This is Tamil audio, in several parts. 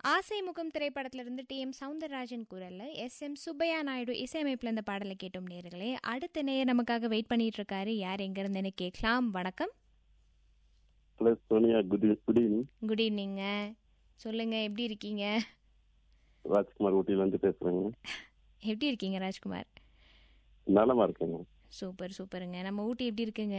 ஆசை முகம் திரைப்படத்திலிருந்து டி எம் சவுந்தரராஜன் குரல்ல எஸ் எம் சுப்பையா நாயுடு இசையமைப்பில் இந்த பாடலை கேட்டோம் நேர்களே அடுத்த நேயர் நமக்காக வெயிட் பண்ணிட்டு இருக்காரு யார் எங்க இருந்துன்னு கேட்கலாம் வணக்கம் hello Sonia good good evening good ஈவினிங்க சொல்லுங்க எப்படி இருக்கீங்க ராஜ்குமார் ஊட்டியிலேருந்து பேசுகிறேங்க எப்படி இருக்கீங்க ராஜ்குமார் நலமா இருக்கேங்க சூப்பர் சூப்பருங்க நம்ம ஊட்டி எப்படி இருக்குங்க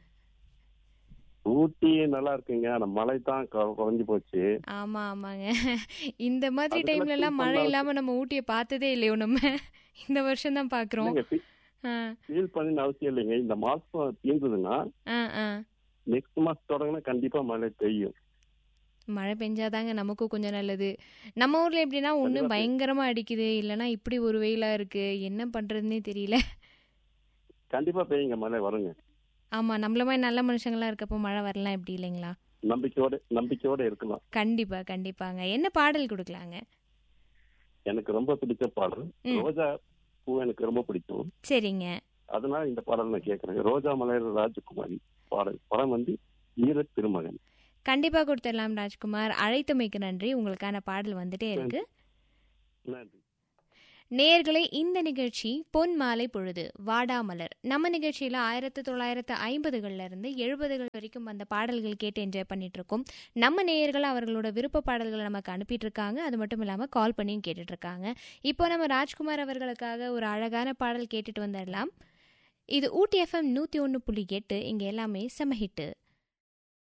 ஊட்டி நல்லா இருக்குங்க ஆனா மழை தான் கொ- குறைஞ்சு போச்சு ஆமா ஆமாங்க இந்த மாதிரி அதுக்கெல்லாம் டைம்ல எல்லாம் feel மழை பண்ணலாம். இல்லாம நம்ம ஊட்டியை பார்த்ததே இல்லையோ நம்ம இந்த வருஷம் தான் பாக்குறோம் ஆ, ஃபீல் பண்ணு அவசியம் இல்லைங்க இந்த மாசம் தீர்ந்ததுன்னா ஆ, ஆ. நெக்ஸ்ட் மாசம் தொடங்கினா கண்டிப்பா மழை பெய்யும் மழை பெஞ்சாதாங்க நமக்கும் கொஞ்சம் நல்லது நம்ம ஊர்ல எப்படின்னா ஒண்ணு கண்டிப்பா பெய்யும். பயங்கரமா அடிக்குது இல்லைன்னா இப்படி ஒரு வெயிலா இருக்கு என்ன பண்றதுன்னே தெரியல கண்டிப்பா பெய்யுங்க மழை வருங்க ஆமா நம்மள மாதிரி நல்ல மனுஷங்களா இருக்கப்போ மழை வரலாம் எப்படி இல்லைங்களா நம்பிக்கையோட நம்பிக்கையோட இருக்கலாம் கண்டிப்பா கண்டிப்பாங்க என்ன பாடல் கொடுக்கலாங்க எனக்கு ரொம்ப பிடிச்ச பாடல் ம். ரோஜா பூ எனக்கு ரொம்ப பிடிக்கும் சரிங்க அதனால இந்த பாடல் நான் கேட்கறேன் ரோஜா மலர் ராஜகுமாரி பாடல் படம் வந்து ஈர திருமகன் கண்டிப்பா கொடுத்துடலாம் ராஜ்குமார் அழைத்தமைக்கு நன்றி உங்களுக்கான பாடல் வந்துட்டே இருக்கு நன்றி நேயர்களே இந்த நிகழ்ச்சி பொன் மாலை பொழுது வாடாமலர் நம்ம நிகழ்ச்சியில் ஆயிரத்தி தொள்ளாயிரத்து ஐம்பதுகள்ல இருந்து எழுபதுகள் வரைக்கும் அந்த பாடல்கள் கேட்டு என்ஜாய் பண்ணிட்டு இருக்கோம் நம்ம நேயர்கள் அவர்களோட விருப்ப பாடல்களை நமக்கு அனுப்பிட்டு இருக்காங்க அது மட்டும் இல்லாமல் கால் பண்ணியும் கேட்டுட்டு இருக்காங்க இப்போ நம்ம ராஜ்குமார் அவர்களுக்காக ஒரு அழகான பாடல் கேட்டுட்டு வந்துடலாம் இது ஊட்டி எஃப்எம் நூற்றி ஒன்று புள்ளி எட்டு இங்கே எல்லாமே செம ஹிட்டு